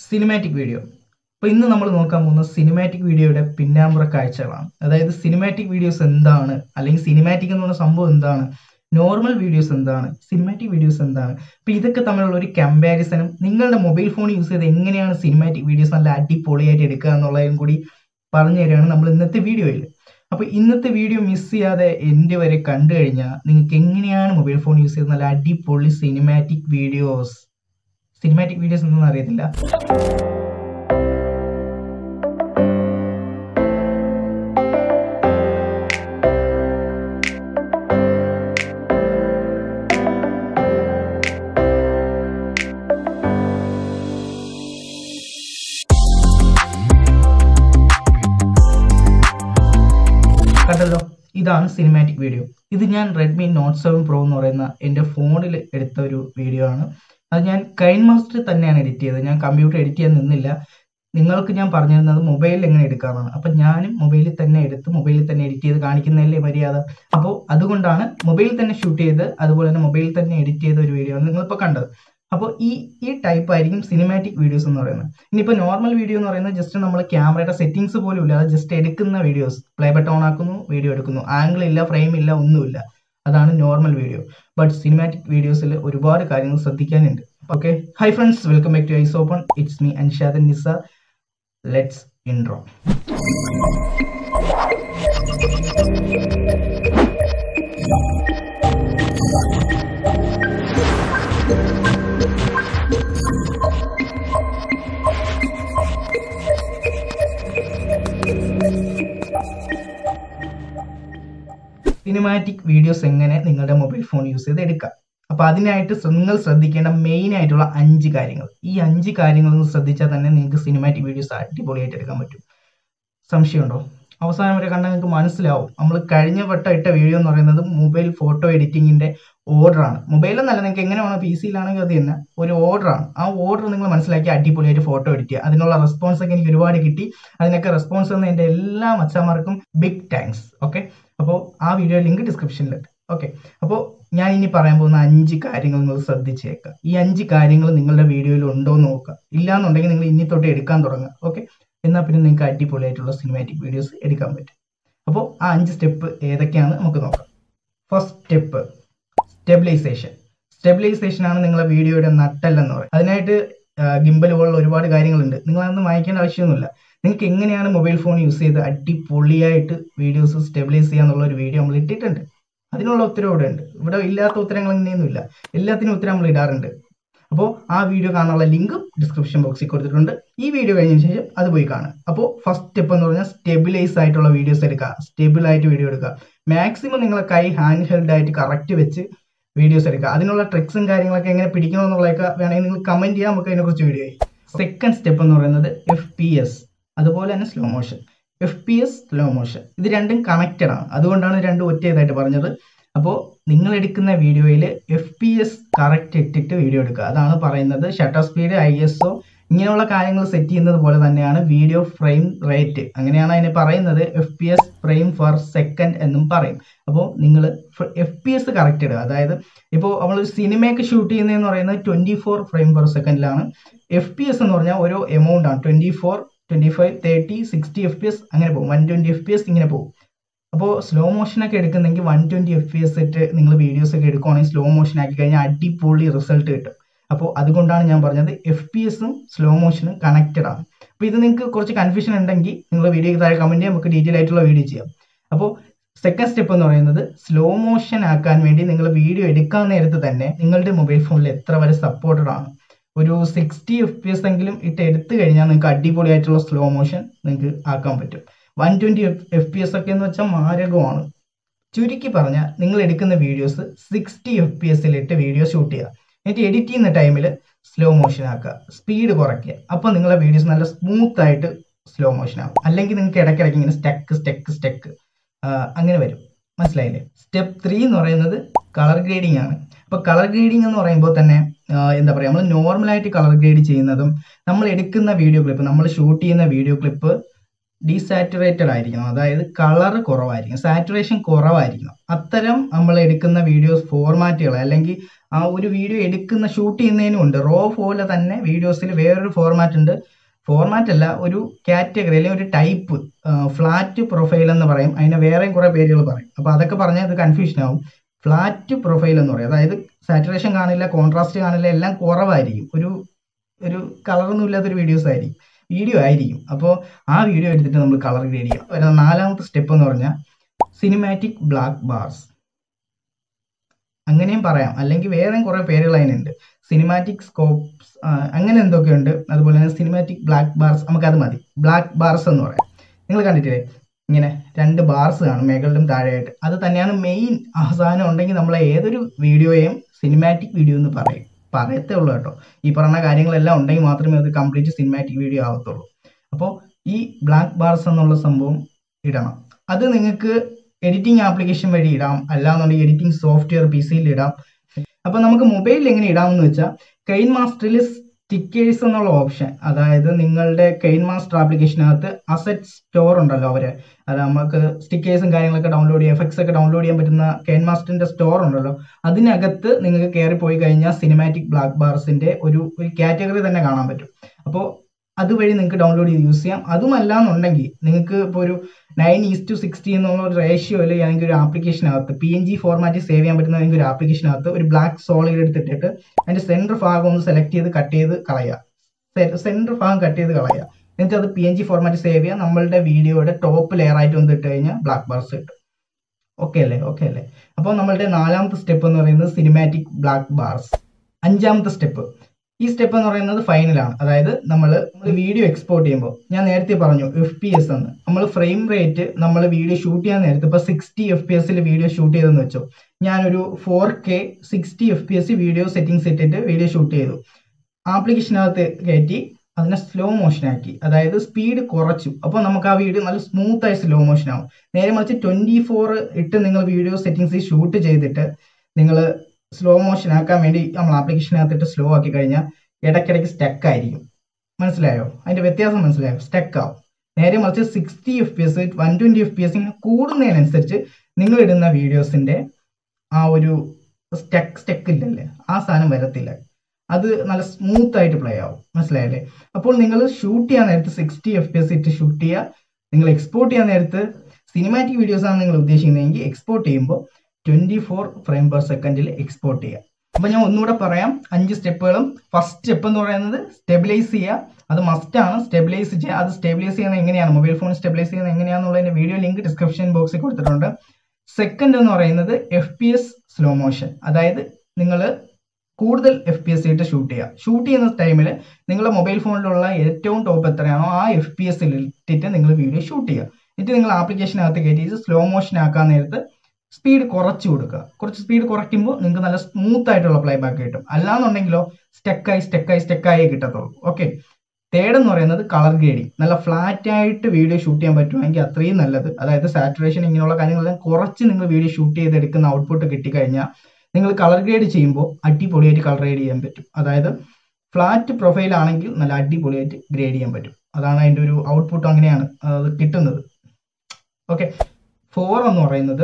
cinematic video അപ്പോൾ ഇന്ന് നമ്മൾ നോക്കാൻ പോകുന്നത് സിനിമാറ്റിക് വീഡിയോയുടെ പിന്നാമ്പുറ കാഴ്ചകളാണ് അതായത് സിനിമാറ്റിക് വീഡിയോസ് എന്താണ് അല്ലെങ്കിൽ സിനിമാറ്റിക് എന്ന് പറഞ്ഞ സംഭവം എന്താണ് നോർമൽ വീഡിയോസ് എന്താണ് സിനിമാറ്റിക് വീഡിയോസ് എന്താണ് അപ്പോൾ ഇതൊക്കെ തമ്മിലുള്ള ഒരു കമ്പാരിസണും നിങ്ങളുടെ മൊബൈൽ ഫോൺ യൂസ് ചെയ്ത് എങ്ങനെയാണ് സിനിമാറ്റിക് വീഡിയോസ് നല്ല അടിപൊളിയായിട്ട് എടുക്കുക എന്നുള്ളതും കൂടി പറഞ്ഞു തരികയാണ് നമ്മൾ ഇന്നത്തെ വീഡിയോയിൽ അപ്പോൾ ഇന്നത്തെ വീഡിയോ മിസ് ചെയ്യാതെ എൻ്റെ വരെ കണ്ടു കഴിഞ്ഞാൽ നിങ്ങൾക്ക് എങ്ങനെയാണ് മൊബൈൽ ഫോൺ യൂസ് ചെയ്ത് നല്ല അടിപൊളി സിനിമാറ്റിക് വീഡിയോസ് സിനിമാറ്റിക് വീഡിയോസ് എന്തെന്ന് അറിയത്തില്ല കണ്ടല്ലോ ഇതാണ് സിനിമാറ്റിക് വീഡിയോ ഇത് ഞാൻ റെഡ്മി നോട്ട് സെവൻ പ്രോ എന്ന് പറയുന്ന എൻ്റെ ഫോണിൽ എടുത്ത ഒരു വീഡിയോ ആണ് അത് ഞാൻ കൈൻ മാസ്റ്റർ തന്നെയാണ് എഡിറ്റ് ചെയ്തത് ഞാൻ കമ്പ്യൂട്ടർ എഡിറ്റ് ചെയ്യാൻ നിന്നില്ല നിങ്ങൾക്ക് ഞാൻ പറഞ്ഞു തരുന്നത് മൊബൈലിൽ എങ്ങനെ എടുക്കാമെന്നാണ് അപ്പം ഞാനും മൊബൈലിൽ തന്നെ എടുത്ത് മൊബൈലിൽ തന്നെ എഡിറ്റ് ചെയ്ത് കാണിക്കുന്നതല്ലേ മര്യാദ അപ്പോൾ അതുകൊണ്ടാണ് മൊബൈലിൽ തന്നെ ഷൂട്ട് ചെയ്ത് അതുപോലെ തന്നെ മൊബൈലിൽ തന്നെ എഡിറ്റ് ചെയ്ത ഒരു വീഡിയോ ആണ് നിങ്ങളിപ്പോൾ കണ്ടത് അപ്പോൾ ഈ ഈ ടൈപ്പ് ആയിരിക്കും സിനിമാറ്റിക് വീഡിയോസ് എന്ന് പറയുന്നത് ഇനിയിപ്പോൾ നോർമൽ വീഡിയോ എന്ന് പറയുന്നത് ജസ്റ്റ് നമ്മൾ ക്യാമറയുടെ സെറ്റിംഗ്സ് പോലും ഇല്ല അത് ജസ്റ്റ് എടുക്കുന്ന വീഡിയോസ് പ്ലേ ബട്ടൺ ഓൺ ആക്കുന്നു വീഡിയോ എടുക്കുന്നു ആംഗിൾ ഇല്ല ഫ്രെയിം ഇല്ല ഒന്നുമില്ല അതാണ് നോർമൽ വീഡിയോ ബട്ട് സിനിമാറ്റിക് വീഡിയോസിൽ ഒരുപാട് കാര്യങ്ങൾ ശ്രദ്ധിക്കാനുണ്ട് okay hi friends welcome back to eyes open it's me അൻഷാദൻ നിസ ലെറ്റ്സ് ഇൻട്രോ സിനിമാറ്റിക് വീഡിയോസ് എങ്ങനെ നിങ്ങളുടെ മൊബൈൽ ഫോൺ യൂസ് ചെയ്ത് എടുക്കാം അപ്പൊ അതിനായിട്ട് നിങ്ങൾ ശ്രദ്ധിക്കേണ്ട മെയിൻ ആയിട്ടുള്ള അഞ്ച് കാര്യങ്ങൾ ഈ അഞ്ച് കാര്യങ്ങൾ ഒന്ന് ശ്രദ്ധിച്ചാൽ തന്നെ നിങ്ങൾക്ക് സിനിമാറ്റിക് വീഡിയോസ് അടിപൊളിയായിട്ട് എടുക്കാൻ പറ്റും സംശയമുണ്ടോ അവസാനം വരെ കണ്ടാൽ നിങ്ങൾക്ക് മനസ്സിലാവും നമ്മൾ കഴിഞ്ഞ വട്ടം ഇട്ട വീഡിയോ എന്ന് പറയുന്നത് മൊബൈൽ ഫോട്ടോ എഡിറ്റിങ്ങിന്റെ ഓർഡർ ആണ് മൊബൈലെന്നല്ല നിങ്ങൾക്ക് എങ്ങനെ വേണം പി സിയിലാണെങ്കിൽ അത് തന്നെ ഒരു ഓർഡർ ആണ് ആ ഓർഡർ നിങ്ങൾ മനസ്സിലാക്കി അടിപൊളിയായിട്ട് ഫോട്ടോ എഡിറ്റ് ചെയ്യുക അതിനുള്ള റെസ്പോൺസ് ഒക്കെ എനിക്ക് ഒരുപാട് കിട്ടി അതിനൊക്കെ റെസ്പോൺസ് തന്ന എൻ്റെ എല്ലാ മച്ചന്മാർക്കും ബിഗ് താങ്ക്സ് ഓക്കെ അപ്പോൾ ആ വീഡിയോ ലിങ്ക് ഡിസ്ക്രിപ്ഷനിലുണ്ട് ഓക്കെ അപ്പോൾ ഞാൻ ഇനി പറയാൻ പോകുന്ന അഞ്ച് കാര്യങ്ങൾ നിങ്ങൾ ശ്രദ്ധിച്ചേക്കുക ഈ അഞ്ച് കാര്യങ്ങൾ നിങ്ങളുടെ വീഡിയോയിൽ ഉണ്ടോ എന്ന് നോക്കുക ഇല്ലാന്നുണ്ടെങ്കിൽ നിങ്ങൾ ഇനി തൊട്ട് എടുക്കാൻ തുടങ്ങുക ഓക്കെ എന്നാൽ പിന്നെ നിങ്ങൾക്ക് അടിപൊളിയായിട്ടുള്ള സിനിമാറ്റിക് വീഡിയോസ് എടുക്കാൻ പറ്റും അപ്പോൾ ആ അഞ്ച് സ്റ്റെപ്പ് ഏതൊക്കെയാണ് നമുക്ക് നോക്കാം ഫസ്റ്റ് സ്റ്റെപ്പ് സ്റ്റെബിലൈസേഷൻ സ്റ്റെബിലൈസേഷൻ ആണ് നിങ്ങളെ വീഡിയോയുടെ നട്ടല്ലെന്ന് പറയും അതിനായിട്ട് ഗിംബൽ പോലുള്ള ഒരുപാട് കാര്യങ്ങളുണ്ട് നിങ്ങൾ അതൊന്നും വായിക്കേണ്ട ആവശ്യമൊന്നുമില്ല നിങ്ങൾക്ക് എങ്ങനെയാണ് മൊബൈൽ ഫോൺ യൂസ് ചെയ്ത് അടിപൊളിയായിട്ട് വീഡിയോസ് സ്റ്റെബിലൈസ് ചെയ്യാന്നുള്ള ഒരു വീഡിയോ നമ്മൾ ഇട്ടിട്ടുണ്ട് അതിനുള്ള ഉത്തരവ് ഇവിടെ ഉണ്ട് ഇവിടെ ഇല്ലാത്ത ഉത്തരങ്ങൾ ഇങ്ങനെയൊന്നുമില്ല എല്ലാത്തിനും ഉത്തരം നമ്മൾ ഇടാറുണ്ട് അപ്പോൾ ആ വീഡിയോ കാണാനുള്ള ലിങ്ക് ഡിസ്ക്രിപ്ഷൻ ബോക്സിൽ കൊടുത്തിട്ടുണ്ട് ഈ വീഡിയോ കഴിഞ്ഞതിന് ശേഷം അത് പോയി കാണുക അപ്പോൾ ഫസ്റ്റ് സ്റ്റെപ്പ് എന്ന് പറഞ്ഞാൽ സ്റ്റെബിലൈസ് ആയിട്ടുള്ള വീഡിയോസ് എടുക്കുക സ്റ്റേബിൾ ആയിട്ട് വീഡിയോ എടുക്കുക മാക്സിമം നിങ്ങളെ കൈ ഹാൻഡ് ഹെൽഡ് ആയിട്ട് കറക്റ്റ് വെച്ച് വീഡിയോസ് എടുക്കുക അതിനുള്ള ട്രിക്സും കാര്യങ്ങളൊക്കെ എങ്ങനെ പിടിക്കണമെന്നുള്ളതൊക്കെ വേണമെങ്കിൽ നിങ്ങൾ കമന്റ് ചെയ്യാം നമുക്ക് അതിനെക്കുറിച്ച് വീഡിയോ ആയി സെക്കൻഡ് സ്റ്റെപ്പ് എന്ന് പറയുന്നത് എഫ് പി എസ് അതുപോലെ തന്നെ slow motion F P S slow motion ഇത് രണ്ടും കണക്റ്റഡ് ആണ് അതുകൊണ്ടാണ് രണ്ടും ഒറ്റ ഇതായിട്ട് പറഞ്ഞത് അപ്പോൾ നിങ്ങൾ എടുക്കുന്ന വീഡിയോയിൽ എഫ് പി എസ് കറക്റ്റ് ഇട്ടിട്ട് വീഡിയോ എടുക്കുക അതാണ് പറയുന്നത് shutter speed I S O ഇങ്ങനെയുള്ള കാര്യങ്ങൾ സെറ്റ് ചെയ്യുന്നത് പോലെ തന്നെയാണ് വീഡിയോ ഫ്രെയിം റേറ്റ് അങ്ങനെയാണ് അതിനെ പറയുന്നത് F P S frame per second എന്നും പറയും അപ്പോൾ നിങ്ങൾ എഫ് പി എസ് കറക്റ്റ് ഇടുക അതായത് ഇപ്പോൾ നമ്മൾ സിനിമയൊക്കെ ഷൂട്ട് ചെയ്യുന്നതെന്ന് പറയുന്നത് ട്വൻറ്റി ഫോർ ഫ്രെയിം പെർ സെക്കൻഡിലാണ് എഫ് പി എസ് എന്ന് പറഞ്ഞാൽ ഓരോ എമൗണ്ട് ആണ് twenty four twenty five thirty sixty F P S അങ്ങനെ പോകും one twenty F P S ഇങ്ങനെ പോകും അപ്പോൾ സ്ലോ മോഷൻ ഒക്കെ എടുക്കുന്നെങ്കിൽ one twenty F P S ഇട്ട് നിങ്ങൾ വീഡിയോസ് ഒക്കെ എടുക്കുവാണെങ്കിൽ സ്ലോ മോഷൻ ആക്കി കഴിഞ്ഞാൽ അടിപൊളി റിസൾട്ട് കിട്ടും അപ്പോൾ അതുകൊണ്ടാണ് ഞാൻ പറഞ്ഞത് എഫ് പി എസും സ്ലോ മോഷനും കണക്റ്റഡ് ആണ് അപ്പോൾ ഇത് നിങ്ങൾക്ക് കുറച്ച് കൺഫ്യൂഷൻ ഉണ്ടെങ്കിൽ നിങ്ങൾ വീഡിയോക്ക് താഴെ കമൻറ്റ് ചെയ്യാം നമുക്ക് ഡീറ്റെയിൽ ആയിട്ടുള്ള വീഡിയോ ചെയ്യാം അപ്പോൾ സെക്കൻഡ് സ്റ്റെപ്പ് എന്ന് പറയുന്നത് സ്ലോ മോഷൻ ആക്കാൻ വേണ്ടി നിങ്ങൾ വീഡിയോ എടുക്കാൻ നേരത്ത് തന്നെ നിങ്ങളുടെ മൊബൈൽ ഫോണിൽ എത്ര വരെ സപ്പോർട്ടഡ് ആണ് ഒരു സിക്സ്റ്റി എഫ് പി എസ് എങ്കിലും ഇട്ട് എടുത്തു കഴിഞ്ഞാൽ നിങ്ങൾക്ക് അടിപൊളിയായിട്ടുള്ള സ്ലോ മോഷൻ നിങ്ങൾക്ക് ആക്കാൻ പറ്റും one twenty F P S ഒക്കെ എന്ന് വെച്ചാൽ മാരകമാണ് ചുരുക്കി പറഞ്ഞാൽ നിങ്ങൾ എടുക്കുന്ന വീഡിയോസ് സിക്സ്റ്റി എഫ് പി എസിലിട്ട് വീഡിയോ ഷൂട്ട് ചെയ്യുക എന്നിട്ട് എഡിറ്റ് ചെയ്യുന്ന ടൈമിൽ സ്ലോ മോഷൻ ആക്കുക സ്പീഡ് കുറയ്ക്കുക അപ്പോൾ നിങ്ങളെ വീഡിയോസ് നല്ല സ്മൂത്ത് ആയിട്ട് സ്ലോ മോഷൻ ആകും അല്ലെങ്കിൽ നിങ്ങൾക്ക് ഇടയ്ക്കിടയ്ക്ക് ഇങ്ങനെ സ്റ്റക്ക് സ്റ്റക്ക് സ്റ്റക്ക് അങ്ങനെ വരും മനസ്സിലായില്ലേ സ്റ്റെപ്പ് ത്രീ എന്ന് പറയുന്നത് കളർ ഗ്രേഡിംഗ് ആണ് അപ്പോൾ കളർ ഗ്രേഡിംഗ് എന്ന് പറയുമ്പോൾ തന്നെ എന്താ പറയുക നമ്മൾ നോർമലായിട്ട് കളർ ഗ്രേഡ് ചെയ്യുന്നതും നമ്മൾ എടുക്കുന്ന വീഡിയോ ക്ലിപ്പ് നമ്മൾ ഷൂട്ട് ചെയ്യുന്ന വീഡിയോ ക്ലിപ്പ് ഡീസാറ്റുറേറ്റഡ് ആയിരിക്കണം അതായത് കളർ കുറവായിരിക്കും സാറ്റുറേഷൻ കുറവായിരിക്കണം അത്തരം നമ്മൾ എടുക്കുന്ന വീഡിയോസ് ഫോർമാറ്റുകൾ അല്ലെങ്കിൽ ആ ഒരു വീഡിയോ എടുക്കുന്ന ഷൂട്ട് ചെയ്യുന്നതിനും ഉണ്ട് റോ പോലെ തന്നെ വീഡിയോസിൽ വേറൊരു ഫോർമാറ്റ് ഉണ്ട് ഫോർമാറ്റ് അല്ല ഒരു കാറ്റഗറി അല്ലെങ്കിൽ ഒരു ടൈപ്പ് ഫ്ലാറ്റ് പ്രൊഫൈൽ എന്ന് പറയും അതിന് വേറെയും കുറേ പേരുകൾ പറയും അപ്പോൾ അതൊക്കെ പറഞ്ഞാൽ ഇത് കൺഫ്യൂഷൻ ആവും ഫ്ലാറ്റ് പ്രൊഫൈൽ എന്ന് പറയും അതായത് സാറ്റുറേഷൻ കാണില്ല കോൺട്രാസ്റ്റ് കാണില്ല എല്ലാം കുറവായിരിക്കും ഒരു ഒരു കളറൊന്നും ഇല്ലാത്തൊരു വീഡിയോസ് ആയിരിക്കും വീഡിയോ ആയിരിക്കും അപ്പോൾ ആ വീഡിയോ എടുത്തിട്ട് നമ്മൾ കളർ ഗ്രേഡ് ചെയ്യാം വരുന്ന നാലാമത്തെ സ്റ്റെപ്പ് എന്ന് പറഞ്ഞാൽ സിനിമാറ്റിക് ബ്ലാക്ക് ബാർസ് അങ്ങനെയും പറയാം അല്ലെങ്കിൽ വേറെയും കുറേ പേരുകൾ അതിനുണ്ട് സിനിമാറ്റിക് സ്കോപ്സ് അങ്ങനെ എന്തൊക്കെയുണ്ട് അതുപോലെ തന്നെ സിനിമാറ്റിക് ബ്ലാക്ക് ബാർസ് നമുക്കത് മതി ബ്ലാക്ക് ബാർസ് എന്ന് പറയാം നിങ്ങൾ കണ്ടിട്ടില്ലേ ഇങ്ങനെ രണ്ട് ബാർസ് കാണും മേകളിലും താഴെയായിട്ട് അത് തന്നെയാണ് മെയിൻ അവസാനം ഉണ്ടെങ്കിൽ നമ്മൾ ഏതൊരു വീഡിയോയും സിനിമാറ്റിക് വീഡിയോ എന്ന് പറയും പറയത്തേ ഉള്ളൂ കേട്ടോ ഈ പറഞ്ഞ കാര്യങ്ങളെല്ലാം ഉണ്ടെങ്കിൽ മാത്രമേ അത് കംപ്ലീറ്റ് സിനിമാറ്റിക് വീഡിയോ ആവത്തുള്ളൂ അപ്പോൾ ഈ ബ്ലാക്ക് ബാർസ് എന്നുള്ള സംഭവം ഇടണം അത് നിങ്ങൾക്ക് എഡിറ്റിംഗ് ആപ്ലിക്കേഷൻ വഴി ഇടാം അല്ലാന്നുണ്ടെങ്കിൽ എഡിറ്റിംഗ് സോഫ്റ്റ്വെയർ പി സിയിൽ ഇടാം അപ്പോൾ നമുക്ക് മൊബൈലിൽ എങ്ങനെ ഇടാമെന്ന് വെച്ചാൽ കെയിൻ മാസ്റ്ററിൽ സ്റ്റിക്കേഴ്സ് എന്നുള്ള ഓപ്ഷൻ അതായത് നിങ്ങളുടെ കെയിൻ മാസ്റ്റർ ആപ്ലിക്കേഷനകത്ത് അസറ്റ് സ്റ്റോർ ഉണ്ടല്ലോ അവര് അത് നമുക്ക് സ്റ്റിക്കേഴ്സും കാര്യങ്ങളൊക്കെ ഡൗൺലോഡ് ചെയ്യാം എഫക്ട്സ് ഒക്കെ ഡൗൺലോഡ് ചെയ്യാൻ പറ്റുന്ന കെയിൻ മാസ്റ്ററിന്റെ സ്റ്റോർ ഉണ്ടല്ലോ അതിനകത്ത് നിങ്ങൾക്ക് കയറി പോയി കഴിഞ്ഞാൽ സിനിമാറ്റിക് ബ്ലാക്ക് ബാർസിന്റെ ഒരു ഒരു കാറ്റഗറി തന്നെ കാണാൻ പറ്റും അപ്പോൾ അതുവഴി നിങ്ങൾക്ക് ഡൗൺലോഡ് ചെയ്ത് യൂസ് ചെയ്യാം അതുമല്ല എന്നുണ്ടെങ്കിൽ നിങ്ങൾക്ക് ഇപ്പോൾ ഒരു നയൻ ഈസ് ടു സിക്സ്റ്റി എന്നുള്ള ഒരു റേഷ്യോ അല്ലെങ്കിൽ അല്ലെങ്കിൽ ഒരു ആപ്ലിക്കേഷനകത്ത് പി എൻ ജി ഫോർമാറ്റിൽ സേവ് ചെയ്യാൻ പറ്റുന്ന ഏതെങ്കിലും ഒരു ആപ്ലിക്കേഷനകത്ത് ഒരു ബ്ലാക്ക് സോളിഡ് എടുത്തിട്ടിട്ട് അതിന്റെ സെന്റർ ഭാഗം ഒന്ന് സെലക്ട് ചെയ്ത് കട്ട് ചെയ്ത് കളയുക സെന്റർ ഭാഗം കട്ട് ചെയ്ത് കളയുക എന്നിട്ട് അത് P N G format save ചെയ്യുക നമ്മളുടെ വീഡിയോയുടെ ടോപ്പ് ലെയർ ആയിട്ട് ഒന്ന് ഇട്ട് കഴിഞ്ഞാൽ ബ്ലാക്ക് ബാർസ് കിട്ടും ഓക്കെ അല്ലേ ഓക്കെ അല്ലേ അപ്പോൾ നമ്മളുടെ നാലാമത്തെ സ്റ്റെപ്പ് എന്ന് പറയുന്നത് സിനിമാറ്റിക് ബ്ലാക്ക് ബാർസ് അഞ്ചാമത്തെ സ്റ്റെപ്പ് ഈ സ്റ്റെപ്പ് എന്ന് പറയുന്നത് ഫൈനലാണ് അതായത് നമ്മൾ വീഡിയോ എക്സ്പോർട്ട് ചെയ്യുമ്പോൾ ഞാൻ നേരത്തെ പറഞ്ഞു എഫ് പി എസ് എന്ന് നമ്മൾ ഫ്രെയിം റേറ്റ് നമ്മൾ വീഡിയോ ഷൂട്ട് ചെയ്യാൻ നേരത്തെ ഇപ്പോൾ സിക്സ്റ്റി എഫ് പി എസിൽ വീഡിയോ ഷൂട്ട് ചെയ്തെന്ന് വെച്ചോ ഞാനൊരു four K sixty F P S video settings ഇട്ടിട്ട് വീഡിയോ ഷൂട്ട് ചെയ്തു ആപ്ലിക്കേഷനകത്ത് കയറ്റി അതിനെ സ്ലോ മോഷൻ ആക്കി അതായത് സ്പീഡ് കുറച്ചു അപ്പോൾ നമുക്ക് ആ വീഡിയോ നല്ല സ്മൂത്ത് ആയി സ്ലോ മോഷൻ ആവും നേരെ മറിച്ച് ട്വന്റി ഫോർ ഇട്ട് നിങ്ങൾ വീഡിയോ സെറ്റിംഗ്സ് ഷൂട്ട് ചെയ്തിട്ട് നിങ്ങൾ സ്ലോ മോഷൻ ആക്കാൻ വേണ്ടി നമ്മൾ ആപ്ലിക്കേഷനകത്തിട്ട് സ്ലോ ആക്കി കഴിഞ്ഞാൽ ഇടയ്ക്കിടയ്ക്ക് സ്റ്റക്ക് ആയിരിക്കും മനസ്സിലായോ അതിന്റെ വ്യത്യാസം മനസ്സിലായോ സ്റ്റക്ക് ആവും നേരെ മറിച്ച് sixty F P S one twenty F P S ഇങ്ങനെ കൂടുന്നതിനനുസരിച്ച് നിങ്ങൾ ഇടുന്ന വീഡിയോസിന്റെ ആ ഒരു സ്റ്റക്ക് സ്റ്റക്ക് ഇല്ലല്ലേ ആ സാധനം വരത്തില്ല അത് നല്ല സ്മൂത്ത് ആയിട്ട് പ്ലേ ആവും മനസ്സിലായല്ലേ അപ്പോൾ നിങ്ങൾ ഷൂട്ട് ചെയ്യാൻ നേരത്ത് സിക്സ്റ്റി എഫ് പി എസ് ഇട്ട് ഷൂട്ട് ചെയ്യുക നിങ്ങൾ എക്സ്പോർട്ട് ചെയ്യാൻ നേരത്ത് സിനിമാറ്റിക് വീഡിയോസ് ആണ് നിങ്ങൾ ഉദ്ദേശിക്കുന്നതെങ്കിൽ എക്സ്പോർട്ട് ചെയ്യുമ്പോൾ ട്വന്റി ഫോർ ഫ്രെയിം പെർ സെക്കൻഡിൽ എക്സ്പോർട്ട് ചെയ്യുക അപ്പൊ ഞാൻ ഒന്നുകൂടെ പറയാം അഞ്ച് സ്റ്റെപ്പുകളും ഫസ്റ്റ് സ്റ്റെപ്പ് എന്ന് പറയുന്നത് സ്റ്റെബിലൈസ് ചെയ്യുക അത് മസ്റ്റ് ആണ് സ്റ്റെബിലൈസ് ചെയ്യുക അത് സ്റ്റെബിലൈസ് ചെയ്യുന്നത് എങ്ങനെയാണ് മൊബൈൽ ഫോൺ സ്റ്റെബിലൈസ് ചെയ്യുന്നത് എങ്ങനെയാണെന്നുള്ളതിന്റെ വീഡിയോ ലിങ്ക് ഡിസ്ക്രിപ്ഷൻ ബോക്സിൽ കൊടുത്തിട്ടുണ്ട് സെക്കൻഡ് എന്ന് പറയുന്നത് F P S slow motion അതായത് നിങ്ങൾ കൂടുതൽ എഫ് പി എസ് ഇട്ട് ഷൂട്ട് ചെയ്യുക ഷൂട്ട് ചെയ്യുന്ന ടൈമിൽ നിങ്ങളുടെ മൊബൈൽ ഫോണിലുള്ള ഏറ്റവും ടോപ്പ് എത്രയാണോ ആ എഫ് പി എസ് ഇട്ടിട്ട് നിങ്ങൾ വീഡിയോ ഷൂട്ട് ചെയ്യുക എന്നിട്ട് നിങ്ങൾ ആപ്ലിക്കേഷനകത്ത് കയറ്റിയിട്ട് സ്ലോ മോഷൻ ആക്കാൻ നേരത്ത് സ്പീഡ് കുറച്ച് കൊടുക്കുക കുറച്ച് സ്പീഡ് കുറയ്ക്കുമ്പോൾ നിങ്ങൾക്ക് നല്ല സ്മൂത്ത് ആയിട്ടുള്ള പ്ലേ ബാക്ക് കിട്ടും അല്ലാന്നുണ്ടെങ്കിലോ സ്റ്റക്കായി സ്റ്റക്കായി സ്റ്റക്കായി കിട്ടത്തുള്ളൂ ഓക്കെ തേർഡ് എന്ന് പറയുന്നത് കളർ ഗ്രേഡിങ് നല്ല ഫ്ലാറ്റ് ആയിട്ട് വീഡിയോ ഷൂട്ട് ചെയ്യാൻ പറ്റുമെങ്കിൽ അത്രയും നല്ലത് അതായത് സാറ്റുറേഷൻ ഇങ്ങനെയുള്ള കാര്യങ്ങളെല്ലാം കുറച്ച് നിങ്ങൾ വീഡിയോ ഷൂട്ട് ചെയ്തെടുക്കുന്ന ഔട്ട്പുട്ട് കിട്ടിക്കഴിഞ്ഞാൽ നിങ്ങൾ കളർ ഗ്രേഡ് ചെയ്യുമ്പോൾ അടിപൊളിയായിട്ട് കളർ ഗ്രേഡ് ചെയ്യാൻ പറ്റും അതായത് ഫ്ലാറ്റ് പ്രൊഫൈൽ ആണെങ്കിൽ നല്ല അടിപൊളിയായിട്ട് ഗ്രേഡ് ചെയ്യാൻ പറ്റും അതാണ് അതിൻ്റെ ഒരു ഔട്ട്പുട്ട് അങ്ങനെയാണ് അത് കിട്ടുന്നത് ഓക്കെ ഫോർ എന്ന് പറയുന്നത്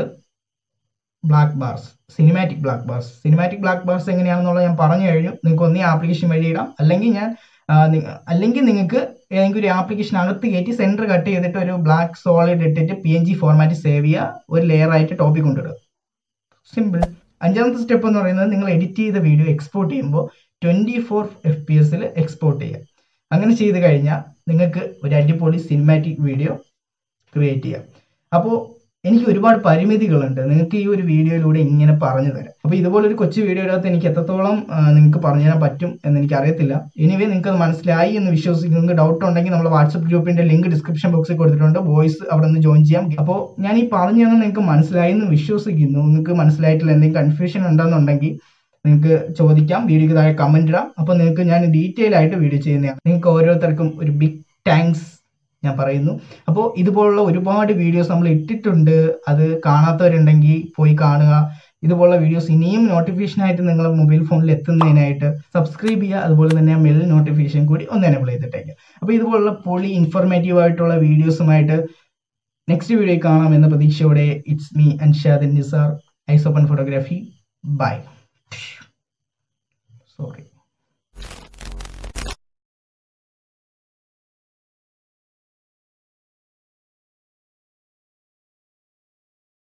black bars cinematic black bars cinematic black bars എങ്ങനെയാണെന്നുള്ളത് ഞാൻ പറഞ്ഞു കഴിഞ്ഞു നിങ്ങൾക്ക് ഒന്നീ ആപ്ലിക്കേഷൻ വഴി ഇടാം അല്ലെങ്കിൽ ഞാൻ അല്ലെങ്കിൽ നിങ്ങൾക്ക് ഏതെങ്കിലും ഒരു ആപ്ലിക്കേഷൻ അകത്ത് കയറ്റി സെന്റർ കട്ട് ചെയ്തിട്ട് ഒരു ബ്ലാക്ക് സോളിഡ് ഇട്ടിട്ട് P N G format save ചെയ്യുക ഒരു ലെയർ ആയിട്ട് ടോപ്പിൽ കൊണ്ടിടുക സിമ്പിൾ അഞ്ചാമത്തെ സ്റ്റെപ്പ് എന്ന് പറയുന്നത് നിങ്ങൾ എഡിറ്റ് ചെയ്ത വീഡിയോ എക്സ്പോർട്ട് ചെയ്യുമ്പോൾ ട്വന്റി ഫോർ എഫ് പി എസിൽ എക്സ്പോർട്ട് ചെയ്യുക അങ്ങനെ ചെയ്ത് കഴിഞ്ഞാൽ നിങ്ങൾക്ക് ഒരു അടിപൊളി സിനിമാറ്റിക് വീഡിയോ ക്രിയേറ്റ് ചെയ്യാം അപ്പോൾ എനിക്ക് ഒരുപാട് പരിമിതികളുണ്ട് നിങ്ങൾക്ക് ഈ ഒരു വീഡിയോയിലൂടെ ഇങ്ങനെ പറഞ്ഞു തരാം അപ്പോൾ ഇതുപോലെ ഒരു കൊച്ചു വീഡിയോയിനകത്ത് എനിക്ക് എത്രത്തോളം നിങ്ങൾക്ക് പറഞ്ഞു തരാൻ പറ്റും എന്ന് എനിക്ക് അറിയത്തില്ല എനിവേ നിങ്ങൾക്ക് അത് മനസ്സിലായി എന്ന് വിശ്വസിക്കുന്നു നിങ്ങൾക്ക് ഡൗട്ട് ഉണ്ടെങ്കിൽ നമ്മൾ വാട്സപ്പ് ഗ്രൂപ്പിന്റെ ലിങ്ക് ഡിസ്ക്രിപ്ഷൻ ബോക്സിൽ കൊടുത്തിട്ടുണ്ട് വോയിസ് അവിടെ നിന്ന് ജോയിൻ ചെയ്യാം അപ്പോൾ ഞാൻ ഈ പറഞ്ഞു തന്നെ നിങ്ങൾക്ക് മനസ്സിലായി എന്ന് വിശ്വസിക്കുന്നു നിങ്ങൾക്ക് മനസ്സിലായിട്ടില്ല എന്തെങ്കിലും കൺഫ്യൂഷൻ ഉണ്ടെന്നുണ്ടെങ്കിൽ നിങ്ങൾക്ക് ചോദിക്കാം വീഡിയോക്ക് താഴെ കമന്റ് ഇടാം അപ്പോൾ നിങ്ങൾക്ക് ഞാൻ ഡീറ്റെയിൽ ആയിട്ട് വീഡിയോ ചെയ്യുന്നതാണ് നിങ്ങൾക്ക് ഓരോരുത്തർക്കും ഒരു ബിഗ് താങ്ക്സ് ഞാൻ പറയുന്നു അപ്പോൾ ഇതുപോലുള്ള ഒരുപാട് വീഡിയോസ് നമ്മൾ ഇട്ടിട്ടുണ്ട് അത് കാണാത്തവരുണ്ടെങ്കിൽ പോയി കാണുക ഇതുപോലുള്ള വീഡിയോസ് ഇനിയും നോട്ടിഫിക്കേഷൻ ആയിട്ട് നിങ്ങളുടെ മൊബൈൽ ഫോണിൽ എത്തുന്നതിനായിട്ട് സബ്സ്ക്രൈബ് ചെയ്യുക അതുപോലെ തന്നെ മെൽ നോട്ടിഫിക്കേഷൻ കൂടി ഒന്ന് എനേബിൾ ചെയ്തിട്ടേക്കുക അപ്പോൾ ഇതുപോലുള്ള പൊളി ഇൻഫോർമേറ്റീവ് ആയിട്ടുള്ള വീഡിയോസുമായിട്ട് നെക്സ്റ്റ് വീഡിയോ കാണാം എന്ന പ്രതീക്ഷയോടെ ഇറ്റ്സ് മീ അൻഷാദ് നിസാർ ഐസോപ്പൻ ഫോട്ടോഗ്രാഫി ബൈ